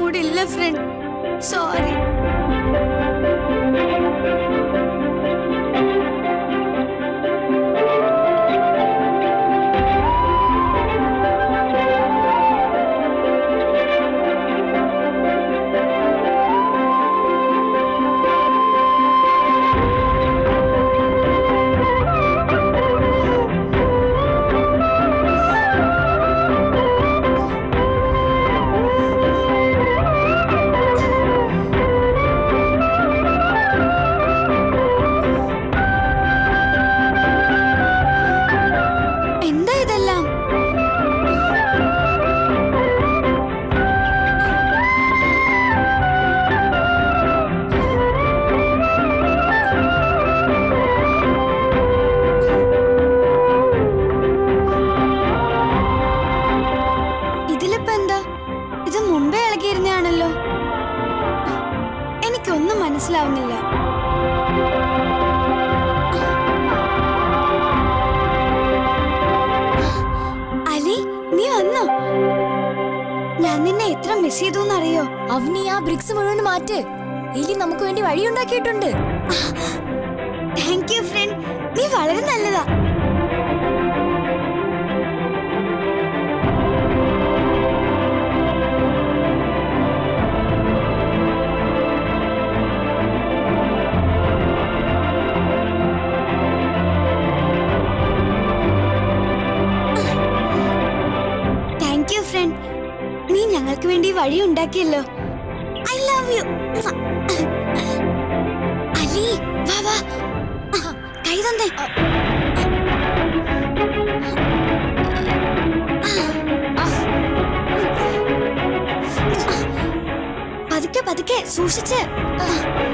മൂടില്ല front sorry എന്താ ഇതെല്ലാം ഇതിലിപ്പോ എന്താ ഇത് മുമ്പേ ഇളകിയിരുന്നാണല്ലോ എനിക്കൊന്നും മനസ്സിലാവുന്നില്ല അലി നീ വന്നോ ഞാൻ നിന്നെ എത്ര മിസ് ചെയ്തു എന്നറിയോ അവനി ആ ബ്രിക്സ് മുഴുവൻ മാറ്റ് എലി നമുക്ക് വേണ്ടി വഴിയുണ്ടാക്കിയിട്ടുണ്ട് താങ്ക് യു ഫ്രണ്ട് നീ വളരെ നല്ലതാ താങ്ക് യു ഫ്രണ്ട് നീ ഞങ്ങൾക്ക് വേണ്ടി വഴി ഉണ്ടാക്കിയല്ലോ ഐ ലവ് യു അലി വാ വാ ആ, കൈ തന്നേ പതുക്കെ പതുക്കെ സൂക്ഷിച്ച് ആ.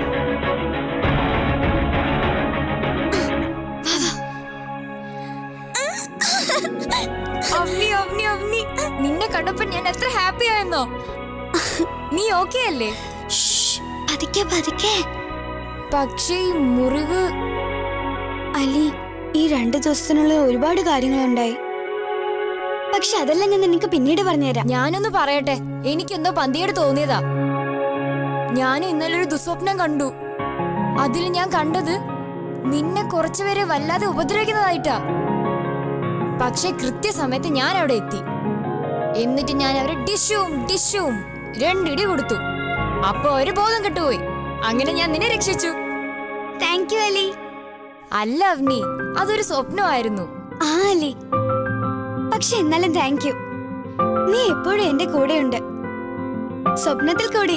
അവനി അവനി അവനി നിന്നെ കണ്ടപ്പോ ഞാൻ എത്ര ഹാപ്പി ആയെന്നോ നീ ഓക്കെ അല്ലേ ശ്ശ്, പതുക്കെ പതുക്കെ പക്ഷേ ഈ മുറിവ് അലി ഈ രണ്ട് ദിവസത്തിനുള്ള ഒരുപാട് കാര്യങ്ങളുണ്ടായി പക്ഷെ അതെല്ലാം ഞാൻ നിനക്ക് പിന്നീട് പറഞ്ഞുതരാം ഞാനൊന്ന് പറയട്ടെ എനിക്കെന്തോ പന്തിയോട് തോന്നിയതാ ഞാൻ ഇന്നലെ ഒരു ദുസ്വപ്നം കണ്ടു അതിൽ ഞാൻ കണ്ടത് നിന്നെ കുറച്ചുപേരെ വല്ലാതെ ഉപദ്രവിക്കുന്നതായിട്ടാ പക്ഷെ കൃത്യസമയത്ത് ഞാൻ അവിടെ എത്തി എന്നിട്ട് ഞാൻ അവരെ ഡിഷും ഡിഷും രണ്ടിടി കൊടുത്തു അപ്പൊ ഒരു ബോധം കെട്ടുപോയി അങ്ങനെ ഞാൻ നിന്നെ രക്ഷിച്ചു താങ്ക് യു അലി അല്ല അവനി അതൊരു സ്വപ്നമായിരുന്നു ആ അലി പക്ഷെ എന്നാലും താങ്ക് യു നീ എപ്പോഴും എന്റെ കൂടെയുണ്ട് സ്വപ്നത്തിൽ കൂടി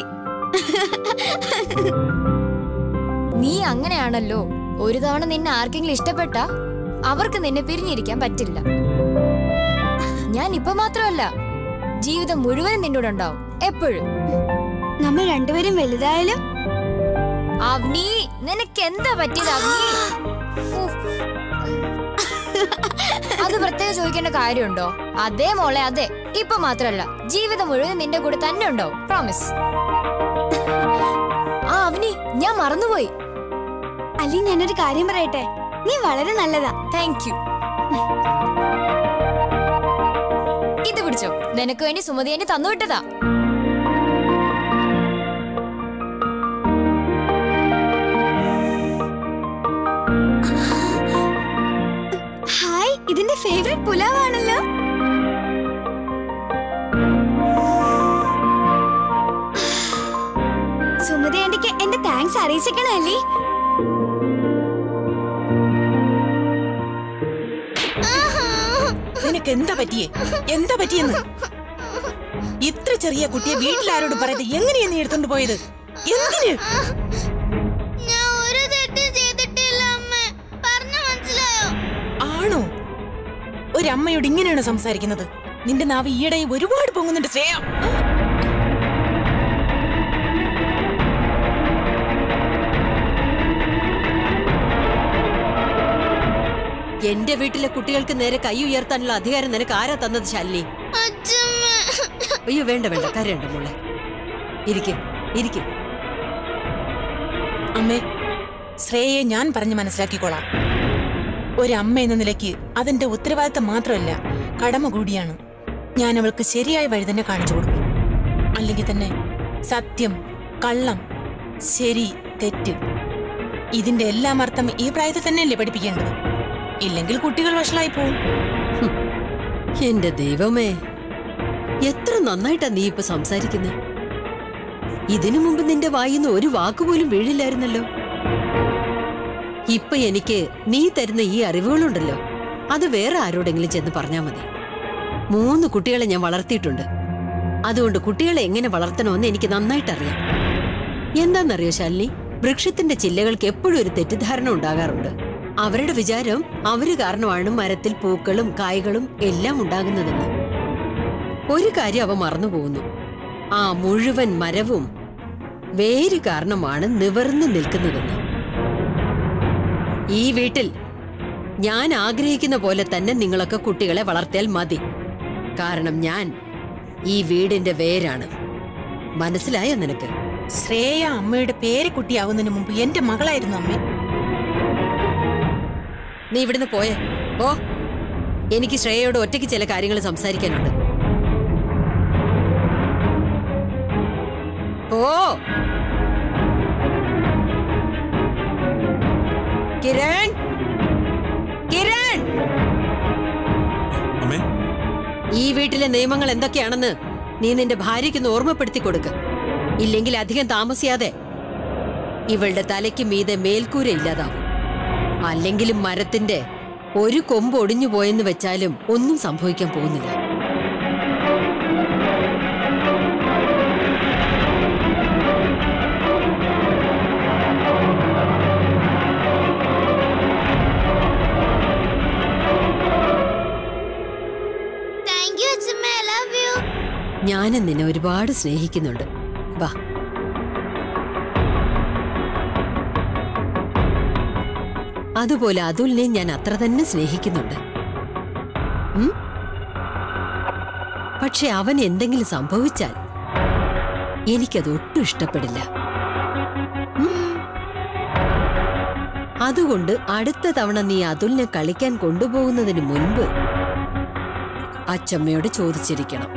നീ അങ്ങനെയാണല്ലോ ഒരു തവണ നിന്നെ ആർക്കെങ്കിലും ഇഷ്ടപ്പെട്ട അവർക്ക് നിന്നെ പിരിഞ്ഞിരിക്കാൻ പറ്റില്ല ഞാൻ ഇപ്പൊ മാത്രമല്ല ജീവിതം മുഴുവനും നിന്നോട് ഉണ്ടാവും എപ്പോഴും നമ്മൾ രണ്ടുപേരും വലുതായാലും അവനി നിനക്ക് എന്താ പറ്റിയത് അവനി ഉഫ്. അത് പ്രത്യേകം ചോദിക്കേണ്ട കാര്യമുണ്ടോ അതെ മോളെ അതെ ഇപ്പൊ മാത്രല്ല ജീവിതം മുഴുവൻ നിന്റെ കൂടെ തന്നെ ഉണ്ടാവും പ്രോമിസ് ആ അവനി ഞാൻ മറന്നുപോയി അലി ഞാനൊരു കാര്യം പറയട്ടെ നീ വളരെ നല്ലതാ താങ്ക് യു ഇത് പിടിച്ചോ നിനക്ക് വേണ്ടി സുമതി എന്നെ തന്നുവിട്ടതാ ഹായ് ഇതിന്റെ ഫേവറേറ്റ് പുലാവാണല്ലോ സുമതി ആന്റിക്ക് എന്റെ താങ്ക്സ് അറിയിച്ചേക്കണം അല്ലേ നിനക്ക് എന്താ പറ്റിയേ എന്താ പറ്റിയെന്ന് ഇത്ര ചെറിയ കുട്ടിയെ വീട്ടിലാരോട് പറയാതെ എങ്ങനെയാ നീ എടുത്തോണ്ട് പോയത് എന്തിന് ഞാൻ ഒരു തെറ്റും ചെയ്തിട്ടില്ല അമ്മ പറഞ്ഞു മനസ്സിലായോ ആണോ ഒരമ്മയോട് ഇങ്ങനെയാണ് സംസാരിക്കുന്നത് നിന്റെ നാവ് ഈയിടെ ഒരുപാട് പൊങ്ങുന്നുണ്ട് ശ്രേയ എന്റെ വീട്ടിലെ കുട്ടികൾക്ക് നേരെ കൈ ഉയർത്താനുള്ള അധികാരം നിനക്ക് ആരാ തന്നത് ശാലിനി അച്ഛമ്മ അയ്യോ വേണ്ട വേണ്ട കരയണ്ട മോളെ ഇരിക്കെ ഇരിക്കെ അമ്മേ ശ്രേയയെ ഞാൻ പറഞ്ഞ് മനസ്സിലാക്കിക്കോളാം ഒരമ്മ എന്ന നിലയ്ക്ക് അതിന്റെ ഉത്തരവാദിത്തം മാത്രമല്ല കടമ കൂടിയാണ് ഞാൻ അവൾക്ക് ശരിയായ വഴി തന്നെ കാണിച്ചു കൊടുക്കും അല്ലെങ്കിൽ തന്നെ സത്യം കള്ളം ശരി തെറ്റ് ഇതിന്റെ എല്ലാം അർത്ഥം ഈ പ്രായത്തിൽ തന്നെയല്ലേ പഠിപ്പിക്കേണ്ടത് ഇല്ലെങ്കിൽ കുട്ടികൾ വഷളായി പോവും എന്റെ ദൈവമേ എത്ര നന്നായിട്ടാ നീ ഇപ്പൊ സംസാരിക്കുന്നത് ഇതിനു മുമ്പ് നിന്റെ വായിന്ന് ഒരു വാക്കുപോലും വീഴില്ലായിരുന്നല്ലോ ഇപ്പൊ എനിക്ക് നീ തരുന്ന ഈ അറിവുകളുണ്ടല്ലോ അത് വേറെ ആരോടെങ്കിലും ചെന്ന് പറഞ്ഞാ മതി മൂന്ന് കുട്ടികളെ ഞാൻ വളർത്തിയിട്ടുണ്ട് അതുകൊണ്ട് കുട്ടികളെ എങ്ങനെ വളർത്തണമെന്ന് എനിക്ക് നന്നായിട്ടറിയാം എന്താണെന്നറിയോ ശാലിനി വൃക്ഷത്തിന്റെ ചില്ലകൾക്ക് എപ്പോഴും ഒരു തെറ്റിദ്ധാരണ ഉണ്ടാകാറുണ്ട് അവരുടെ വിചാരം അവര് കാരണമാണ് മരത്തിൽ പൂക്കളും കായ്കളും എല്ലാം ഉണ്ടാകുന്നതെന്ന് ഒരു കാര്യം അവ മറന്നുപോകുന്നു ആ മുഴുവൻ മരവും വേര് കാരണമാണ് നിവർന്നു നിൽക്കുന്നതെന്ന് ഈ വീട്ടിൽ ഞാൻ ആഗ്രഹിക്കുന്ന പോലെ തന്നെ നിങ്ങളൊക്കെ കുട്ടികളെ വളർത്തിയാൽ മതി കാരണം ഞാൻ ഈ വീടിന്റെ വേരാണ് മനസ്സിലായോ നിനക്ക് ശ്രേയ അമ്മയുടെ പേരക്കുട്ടിയാവുന്നതിന് മുമ്പ് എന്റെ മകളായിരുന്നു അമ്മ നീ ഇവിടുന്ന് പോയേ പോ എനിക്ക് ശ്രേയയോട് ഒറ്റയ്ക്ക് ചില കാര്യങ്ങൾ സംസാരിക്കാനുണ്ട് പോ കിരൺ കിരൺ അമ്മേ ഈ വീട്ടിലെ നിയമങ്ങൾ എന്തൊക്കെയാണെന്ന് നീ നിന്റെ ഭാര്യയ്ക്കൊന്ന് ഓർമ്മപ്പെടുത്തി കൊടുക്ക് ഇല്ലെങ്കിൽ അധികം താമസിയാതെ ഇവളുടെ തലയ്ക്ക് മീതെ മേൽക്കൂര ഇല്ലാതാവും അല്ലെങ്കിലും മരത്തിന്റെ ഒരു കൊമ്പ് ഒടിഞ്ഞു പോയെന്ന് വെച്ചാലും ഒന്നും സംഭവിക്കാൻ പോകുന്നില്ല താങ്ക് യു അച്ഛമ്മ ഐ ലവ് യു ഞാനും നിന്നെ ഒരുപാട് സ്നേഹിക്കുന്നുണ്ട് വാ അതുപോലെ അതുലിനെ ഞാൻ അത്ര തന്നെ സ്നേഹിക്കുന്നുണ്ട് ഉം? പക്ഷെ അവൻ എന്തെങ്കിലും സംഭവിച്ചാൽ എനിക്കത് ഒട്ടും ഇഷ്ടപ്പെടില്ല ഉം? അതുകൊണ്ട് അടുത്ത തവണ നീ അതുലിനെ കളിക്കാൻ കൊണ്ടുപോകുന്നതിന് മുൻപ് അച്ചമ്മയോട് ചോദിച്ചിരിക്കണം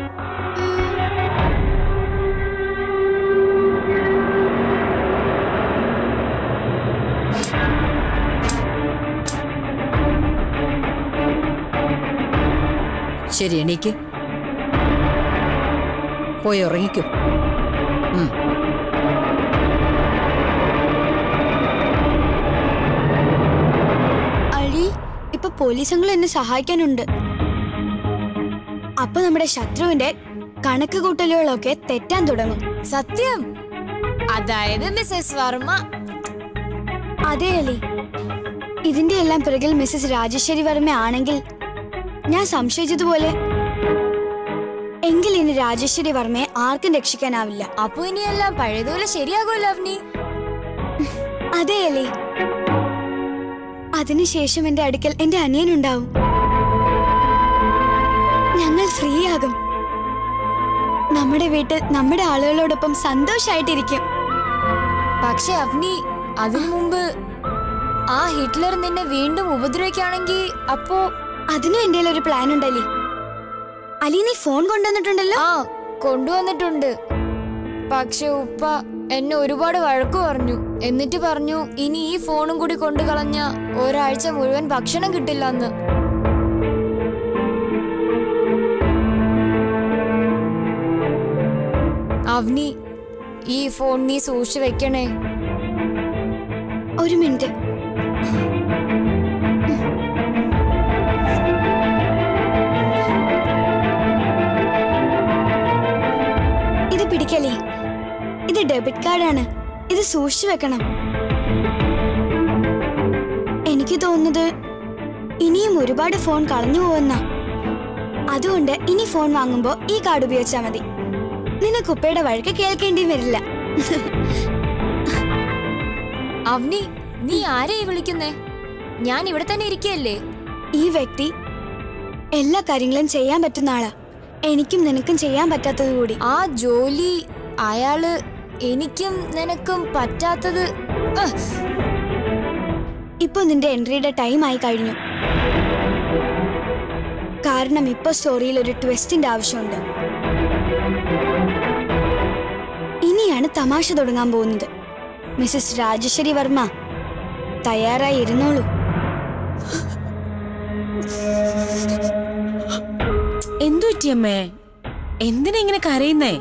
ശരി എണീക്ക് പോയി ഉറങ്ങിക്കോ ഉം. അഴി ഇപ്പൊ പോലീസങ്ങൾ എന്നെ സഹായിക്കാനുണ്ട് അപ്പൊ നമ്മുടെ ശത്രുവിന്റെ കണക്ക് കൂട്ടലുകളൊക്കെ തെറ്റാൻ തുടങ്ങും സത്യം അതായത് മിസ്സസ് വർമ്മ അതെ അലി ഇതിന്റെ എല്ലാം പിറകിൽ മിസ്സസ് രാജേശ്വരി വർമ്മ ആണെങ്കിൽ ഞാൻ സംശയിച്ചതുപോലെ എങ്കിൽ ഇനി രാജേശ്വരി വർമ്മയെ ആർക്കും രക്ഷിക്കാനാവില്ല അപ്പൊ ഇനിയെല്ലാം പഴയതുപോലെ ശരിയാകുമല്ലോ അവനി അതെ അലി അതിനുശേഷം എന്റെ അടുക്കൽ എന്റെ അനിയനുണ്ടാവും ഞങ്ങൾ ഫ്രീ ആകും നമ്മുടെ വീട്ടിൽ നമ്മുടെ ആളുകളോടൊപ്പം സന്തോഷായിട്ടിരിക്കും പക്ഷെ അവനി അതിനു മുമ്പ് ആ ഹിറ്റ്ലർ നിന്നെ വീണ്ടും ഉപദ്രവിക്കുകയാണെങ്കിൽ അപ്പോ അതിനും എന്റെ ഒരു പ്ലാൻ ഉണ്ട് അലി അലി നീ ഫോൺ കൊണ്ടുവന്നിട്ടുണ്ടല്ലോ ആ കൊണ്ടുവന്നിട്ടുണ്ട് പക്ഷെ ഉപ്പ എന്നെ ഒരുപാട് വഴക്കു പറഞ്ഞു എന്നിട്ട് പറഞ്ഞു ഇനി ഈ ഫോണും കൂടി കൊണ്ടു കളഞ്ഞ ഒരാഴ്ച മുഴുവൻ ഭക്ഷണം കിട്ടില്ല എന്ന് അവനി ഈ ഫോൺ നീ സൂക്ഷിച്ചു വെക്കണേ ഒരു മിനിറ്റ് ഇത് പിടിക്കലേ ഇത് ഡെബിറ്റ് കാർഡാണ് ഇത് സൂക്ഷിച്ചു വെക്കണം എനിക്ക് തോന്നുന്നത് ഇനിയും ഒരുപാട് ഫോൺ കളഞ്ഞു പോവെന്ന അതുകൊണ്ട് ഇനി ഫോൺ വാങ്ങുമ്പോ ഈ കാർഡ് ഉപയോഗിച്ചാൽ മതി നിനക്ക് ഉപ്പയുടെ വഴക്ക് കേൾക്കേണ്ടി വരില്ല അവനി നീ ആരെയാ വിളിക്കുന്നേ ഞാൻ ഇവിടെ തന്നെ ഇരിക്കുകയല്ലേ ഈ വ്യക്തി എല്ലാ കാര്യങ്ങളും ചെയ്യാൻ പറ്റുന്ന ആളാ എനിക്കും നിനക്കും ചെയ്യാൻ പറ്റാത്തത് കൂടി ആ ജോലി അയാള് എനിക്കും നിനക്കും പറ്റാത്തത് അഹ്, ഇപ്പൊ നിന്റെ എൻട്രിയുടെ ടൈം ആയി കഴിഞ്ഞു കാരണം ഇപ്പൊ സ്റ്റോറിയിൽ ഒരു ട്വിസ്റ്റിന്റെ ആവശ്യമുണ്ട് ഇനി ഇവിടെയാണ് തമാശ തുടങ്ങാൻ പോകുന്നത് മിസ്സസ് രാജേശ്വരി വർമ്മ തയ്യാറായി ഇരുന്നോളൂ എന്തു പറ്റിയമ്മേ എന്തിനാ ഇങ്ങനെ കരയുന്നേ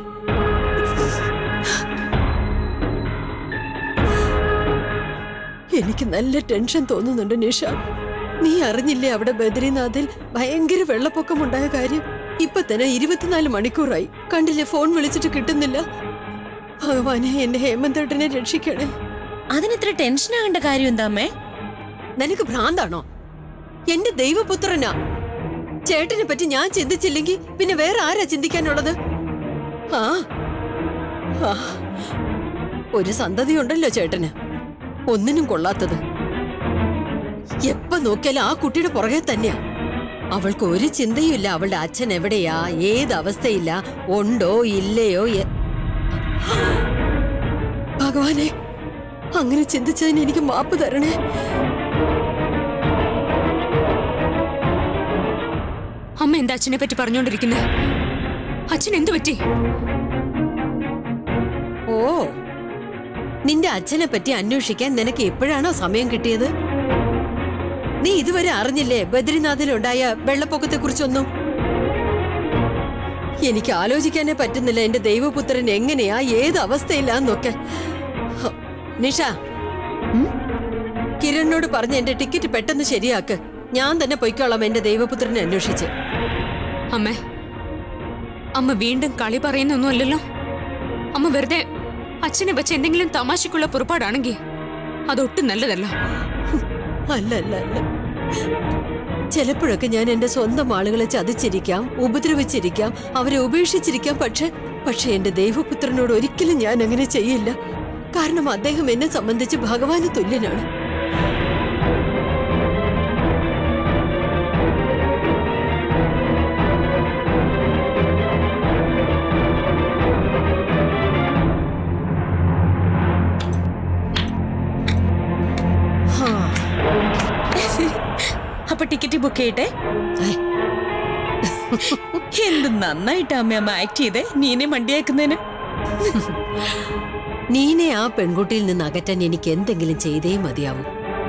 എനിക്ക് നല്ല ടെൻഷൻ തോന്നുന്നുണ്ട് നിഷ നീ അറിഞ്ഞില്ലേ അവിടെ ബദ്രിനാഥിൽ ഭയങ്കര വെള്ളപ്പൊക്കമുണ്ടായ കാര്യം ഇപ്പൊ തന്നെ ഇരുപത്തിനാല് മണിക്കൂറായി കണ്ടില്ലേ ഫോൺ വിളിച്ചിട്ട് കിട്ടുന്നില്ല ഭഗവാനെ എന്റെ ഹേമന്തേട്ടനെ രക്ഷിക്കണേ അതിനിത്ര ടെൻഷൻ ആകേണ്ട കാര്യം എന്താ അമ്മേ നിനക്ക് ഭ്രാന്താണോ എന്റെ ദൈവപുത്രനാ ചേട്ടനെ പറ്റി ഞാൻ ചിന്തിച്ചില്ലെങ്കിൽ പിന്നെ വേറെ ആരാ ചിന്തിക്കാനുള്ളത് ആ ആ. ഒരു സന്തതി ഉണ്ടല്ലോ ചേട്ടന് ഒന്നിനും കൊള്ളാത്തത് എപ്പ നോക്കിയാലും ആ കുട്ടിയുടെ പുറകെ തന്നെയാ അവൾക്ക് ഒരു ചിന്തയുമില്ല അവളുടെ അച്ഛൻ എവിടെയാ ഏത് അവസ്ഥയില്ല ഉണ്ടോ ഇല്ലയോ എ- ഭഗവാനെ അങ്ങനെ ചിന്തിച്ചതിന് എനിക്ക് മാപ്പ് തരണേ അമ്മ എന്താ അച്ഛനെ പറ്റി പറഞ്ഞോണ്ടിരിക്കുന്നത് അച്ഛൻ എന്തു പറ്റി ഓ നിന്റെ അച്ഛനെ പറ്റി അന്വേഷിക്കാൻ നിനക്ക് എപ്പോഴാണോ സമയം കിട്ടിയത് നീ ഇതുവരെ അറിഞ്ഞില്ലേ ബദ്രിനാഥിലുണ്ടായ വെള്ളപ്പൊക്കത്തെ കുറിച്ചൊന്നും എനിക്ക് ആലോചിക്കാനേ പറ്റുന്നില്ല എന്റെ ദൈവപുത്രൻ എങ്ങനെയാ ഏത് അവസ്ഥയിലാന്നൊക്കെ ഹ, നിഷ ഉം? കിരണിനോട് പറഞ്ഞ് എന്റെ ടിക്കറ്റ് പെട്ടെന്ന് ശരിയാക്ക് ഞാൻ തന്നെ പൊയ്ക്കോളാം എന്റെ ദൈവപുത്രനെ അന്വേഷിച്ച് അമ്മേ അമ്മ വീണ്ടും കളി പറയുന്നൊന്നുമല്ലല്ലോ അമ്മ വെറുതെ അച്ഛനെ വെച്ച് എന്തെങ്കിലും തമാശക്കുള്ള പുറപ്പാടാണെങ്കിൽ അതൊട്ടും നല്ലതല്ല അല്ല അല്ല അല്ല ചിലപ്പോഴൊക്കെ ഞാൻ എന്റെ സ്വന്തം ആളുകളെ ചതിച്ചിരിക്കാം ഉപദ്രവിച്ചിരിക്കാം അവരെ ഉപേക്ഷിച്ചിരിക്കാം പക്ഷെ പക്ഷെ എന്റെ ദൈവപുത്രനോട് ഒരിക്കലും ഞാൻ അങ്ങനെ ചെയ്യില്ല കാരണം അദ്ദേഹം എന്നെ സംബന്ധിച്ച് ഭഗവാന് തുല്യനാണ് ഹാ. അപ്പൊ ടിക്കറ്റ് ബുക്ക് ചെയ്യട്ടെ ഐ, എന്ത് നന്നായിട്ടാ അമ്മ അമ്മ ആക്ട് ചെയ്തേ നീനെ മണ്ടിയാക്കുന്നതിന് നീനെ ആ പെൺകുട്ടിയിൽ നിന്ന് അകറ്റാൻ എനിക്ക് എന്തെങ്കിലും ചെയ്തേ മതിയാവൂ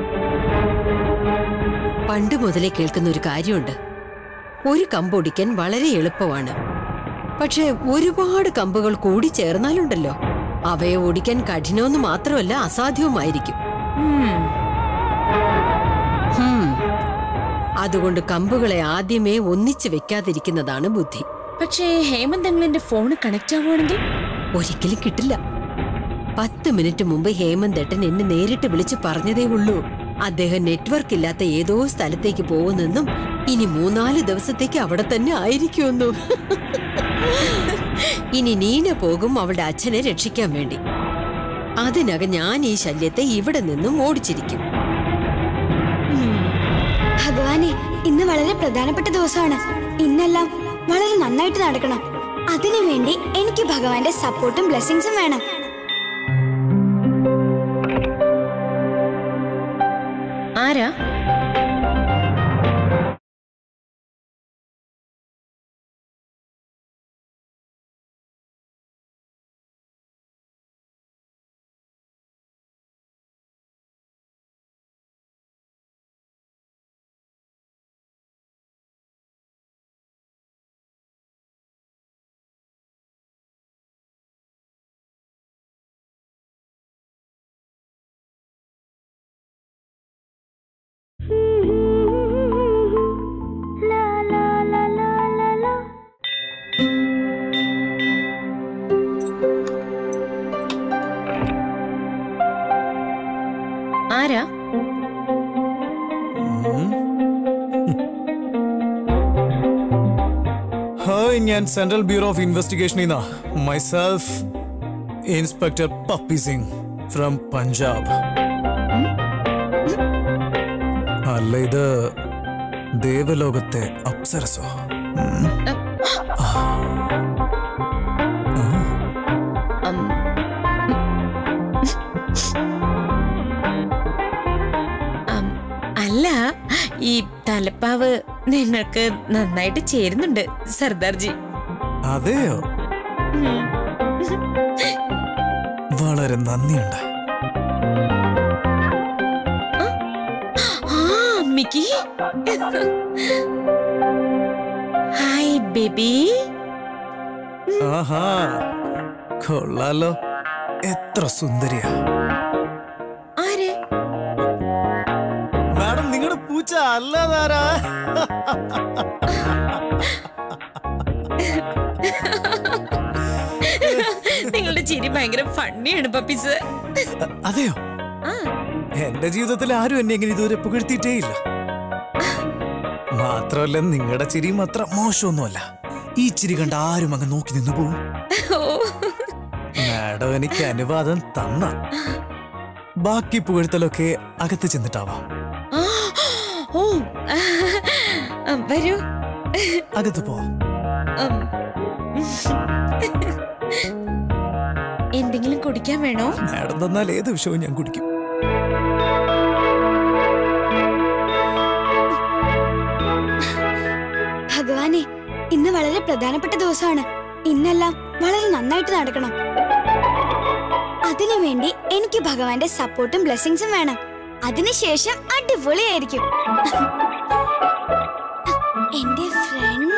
പണ്ട് മുതലേ കേൾക്കുന്ന ഒരു കാര്യമുണ്ട് ഒരു കമ്പൊടിക്കാൻ വളരെ എളുപ്പമാണ് പക്ഷെ ഒരുപാട് കമ്പുകൾ കൂടി ചേർന്നാലുണ്ടല്ലോ അവയെ ഓടിക്കാൻ കഠിനമെന്ന് മാത്രമല്ല അസാധ്യവുമായിരിക്കും ഉം. ഹും. അതുകൊണ്ട് കമ്പുകളെ ആദ്യമേ ഒന്നിച്ചു വെക്കാതിരിക്കുന്നതാണ് ബുദ്ധി പക്ഷേ ഹേമന്ത് അങ്കിളിന്റെ ഫോണ് കണക്ട് ആവുകയാണെങ്കിൽ ഒരിക്കലും കിട്ടില്ല പത്ത് മിനിറ്റ് മുമ്പ് ഹേമന്തേട്ടൻ എന്നെ നേരിട്ട് വിളിച്ച് പറഞ്ഞതേ ഉള്ളൂ അദ്ദേഹം നെറ്റ്വർക്ക് ഇല്ലാത്ത ഏതോ സ്ഥലത്തേക്ക് പോകുന്നെന്നും ഇനി മൂന്നാല് ദിവസത്തേക്ക് അവിടെ തന്നെ ആയിരിക്കുമെന്നും ഇനി നീന പോകും അവളുടെ അച്ഛനെ രക്ഷിക്കാൻ വേണ്ടി അതിനകം ഞാൻ ഈ ശല്യത്തെ ഇവിടെ നിന്നും ഓടിച്ചിരിക്കും ഭഗവാനെ ഇന്ന് വളരെ പ്രധാനപ്പെട്ട ദിവസമാണ് ഇന്നെല്ലാം വളരെ നന്നായിട്ട് നടക്കണം അതിനു വേണ്ടി എനിക്ക് ഭഗവാന്റെ സപ്പോർട്ടും ബ്ലെസ്സിങ്സും വേണം ആരാ ആരാ ഹായ് ഞാൻ സെൻട്രൽ ബ്യൂറോ ഓഫ് ഇൻവെസ്റ്റിഗേഷനിൽ നിന്നാ myself inspector Pappy Singh from Punjab അല്ല ഇത് ദേവലോകത്തെ അപ്സരസോ ഉം. അം, അം, അല്ല ഈ തലപ്പാവ് നിങ്ങൾക്ക് നന്നായിട്ട് ചേരുന്നുണ്ട് സർദാർജി അതെയോ വളരെ നന്ദിയുണ്ട് ആ മിക്കി ഹായ് ബേബി ആഹാ കൊള്ളാലോ എത്ര സുന്ദരിയാ ആരെ മാഡം നിങ്ങളുടെ പൂച്ച അല്ലാതാരാ നിങ്ങളുടെ ചിരി ഭയങ്കര ഫണ്ണിയാണ് പപ്പീസ് അതെയോ ആ എന്റെ ജീവിതത്തിൽ ആരും എന്നെ ഇങ്ങനെ ഇതുവരെ പുകഴ്ത്തിയിട്ടേ ഇല്ല മാത്രമല്ല നിങ്ങളുടെ ചിരിയും അത്ര മോശമൊന്നുമല്ല ഈ ചിരി കണ്ട ആരും അങ്ങ് നോക്കി നിന്നു പോകും ഓ മാഡം എനിക്ക് അനുവാദം തന്ന ബാക്കി പുകഴ്ത്തലൊക്കെ അകത്ത് ചെന്നിട്ടാവാം ആ, ഓ ആ, വരൂ അകത്ത് പോ ഉം. എന്തെങ്കിലും കുടിക്കാൻ വേണോ മാഡം തന്നാൽ ഏത് വിഷയവും ഞാൻ കുടിക്കും ഭഗവാനെ ഇന്ന് വളരെ പ്രധാനപ്പെട്ട ദിവസമാണ് ഇന്നെല്ലാം വളരെ നന്നായിട്ട് നടക്കണം അതിനുവേണ്ടി എനിക്ക് ഭഗവാന്റെ സപ്പോർട്ടും ബ്ലെസ്സിങ്സും വേണം അതിനുശേഷം അടിപൊളിയായിരിക്കും എന്റെ ഫ്രണ്ട്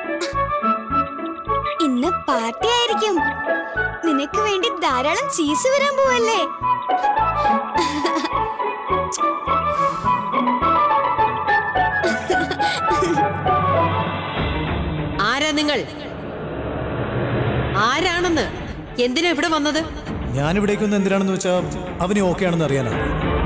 ഇന്ന് പാർട്ടി ആയിരിക്കും നിനക്ക് വേണ്ടി ധാരാളം ചീസ് വരാൻ പോവല്ലേ ആരാ നിങ്ങൾ ആരാണെന്ന് എന്തിനാ ഇവിടെ വന്നത് ഞാൻ ഇവിടേക്ക് വന്ന് എന്തിനാണെന്ന് വെച്ചാൽ അവന് ഓക്കെ ആണെന്ന് അറിയാനാണ്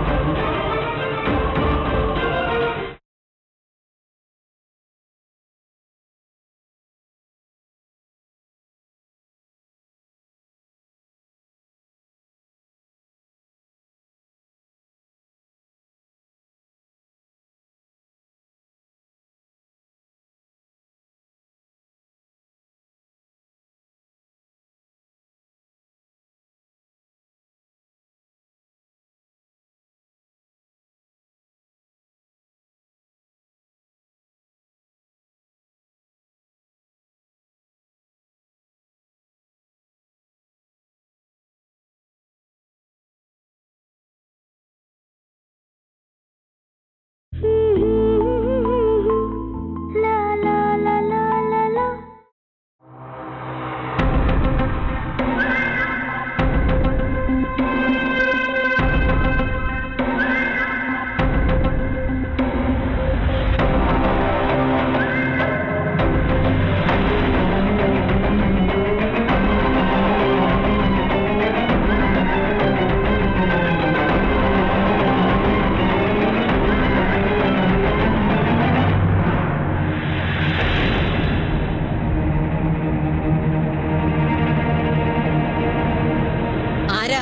ആരാ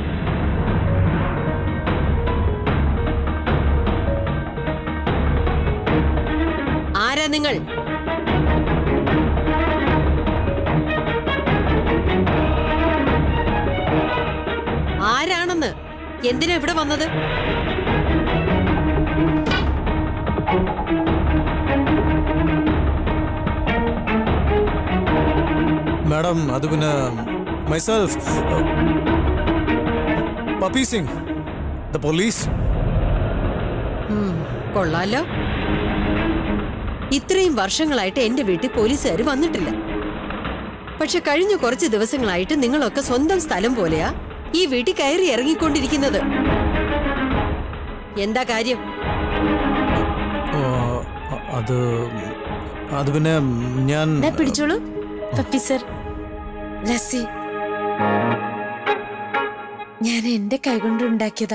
ആരാ നിങ്ങൾ ആരാണെന്ന് എന്തിനാ ഇവിടെ വന്നത് മാഡം അത് പിന്നെ myself Pappy Singh the police ഉം, കൊള്ളാലോ ഇത്രയും വർഷങ്ങളായിട്ട് എന്റെ വീട്ടിൽ പോലീസുകാർ വന്നിട്ടില്ല പക്ഷെ കഴിഞ്ഞ കുറച്ച് ദിവസങ്ങളായിട്ട് നിങ്ങളൊക്കെ സ്വന്തം സ്ഥലം പോലെയാ ഈ വീട്ടിൽ കയറി ഇറങ്ങിക്കൊണ്ടിരിക്കുന്നത് എന്താ കാര്യം അത് അത് പിന്നെ ഞാൻ ദാ പിടിച്ചോളൂ പപ്പീസർ ലസ്സി ഞാൻ എന്റെ കൈകൊണ്ട് ഉണ്ടാക്കിയതാ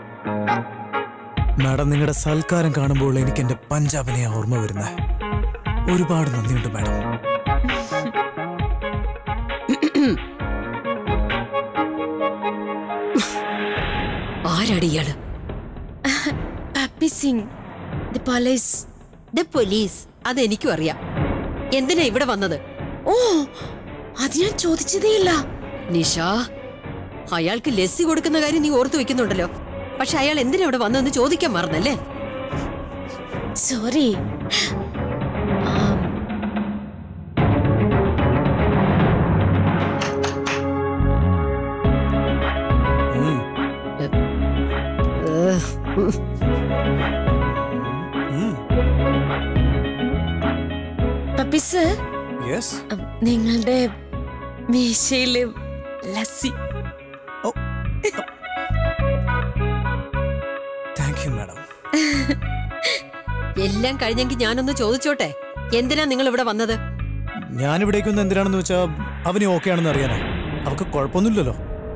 മാഡം നിങ്ങളുടെ സൽക്കാരം കാണുമ്പോൾ എനിക്ക് എന്റെ പഞ്ചാബിനെ ഓർമ്മ വരുന്നത് ഒരുപാട് നന്ദിയുണ്ട് മാഡം ആരാടി ഇയാള് Pappy Singh the police the police അതെനിക്കും അറിയാം എന്തിനാ ഇവിടെ വന്നത് ഓ അത് ഞാൻ ചോദിച്ചതേ ഇല്ല നിഷ അയാൾക്ക് ലസ്സി കൊടുക്കുന്ന കാര്യം നീ ഓർത്തു വെക്കുന്നുണ്ടല്ലോ പക്ഷെ അയാൾ എന്തിനാ ഇവിടെ വന്നതെന്ന് ചോദിക്കാൻ മറന്നല്ലേ സോറി പപ്പീസ് യെസ് നിങ്ങളുടെ മീശയില് ലസ്സി താങ്ക് യു മാഡം എല്ലാം കഴിഞ്ഞെങ്കിൽ ഞാനൊന്ന് ചോദിച്ചോട്ടെ എന്തിനാ നിങ്ങൾ ഇവിടെ വന്നത് ഞാനിവിടേക്ക് വന്ന് എന്തിനാണെന്ന് വെച്ചാൽ അവന് ഓക്കെ ആണെന്ന് അറിയാനാ അവക്ക് കുഴപ്പമൊന്നുമില്ലല്ലോ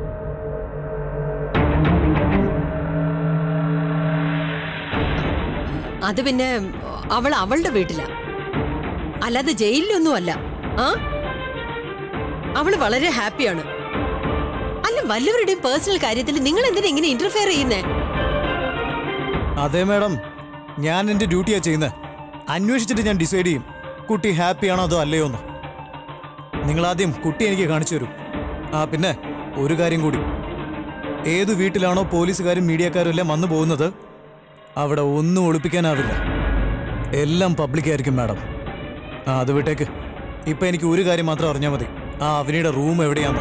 അത് പിന്നെ അവൾ അവളുടെ വീട്ടിലാ അല്ലാതെ ജയിലിലൊന്നും അല്ല ആ അവള് വളരെ ഹാപ്പിയാണ് അല്ല വല്ലവരുടെയും പേഴ്സണൽ കാര്യത്തിൽ നിങ്ങൾ എന്തിനാ ഇങ്ങനെ ഇന്റർഫിയർ ചെയ്യുന്നേ അതെ മാഡം ഞാൻ എൻ്റെ ഡ്യൂട്ടിയാ ചെയ്യുന്നത് അന്വേഷിച്ചിട്ട് ഞാൻ ഡിസൈഡ് ചെയ്യും കുട്ടി ഹാപ്പിയാണോ അതോ അല്ലയോ എന്ന് നിങ്ങൾ ആദ്യം കുട്ടി എനിക്ക് കാണിച്ചു തരൂ ആ പിന്നെ ഒരു കാര്യം കൂടി ഏത് വീട്ടിലാണോ പോലീസുകാരും മീഡിയക്കാരും എല്ലാം വന്നു പോകുന്നത് അവിടെ ഒന്നും ഒളിപ്പിക്കാനാവില്ല എല്ലാം പബ്ലിക് ആയിരിക്കും മാഡം ആ അത് വിട്ടേക്ക് ഇപ്പൊ എനിക്ക് ഒരു കാര്യം മാത്രം അറിഞ്ഞാൽ മതി ആ അവനിയുടെ റൂം എവിടെയാന്ന്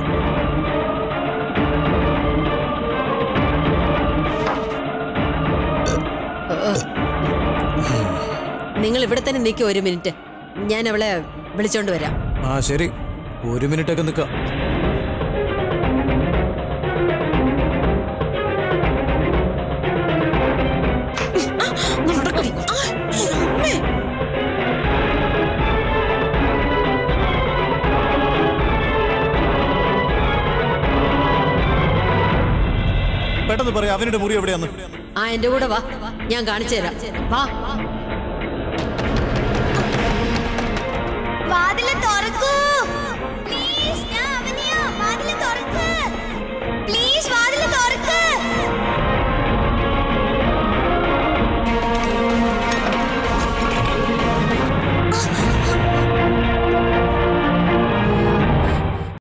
നിങ്ങൾ ഇവിടെ തന്നെ നിൽക്കും ഒരു മിനിറ്റ് ഞാൻ അവളെ വിളിച്ചോണ്ട് വരാം ആ ശരി ഒരു മിനിറ്റൊക്കെ നിൽക്കാം പെട്ടെന്ന് പറയാം അവനുടെ മുറി എവിടെയാന്ന് ആ എന്റെ കൂടെ വാ ഞാൻ കാണിച്ചു തരാം വാ വാതില് തുറക്കൂ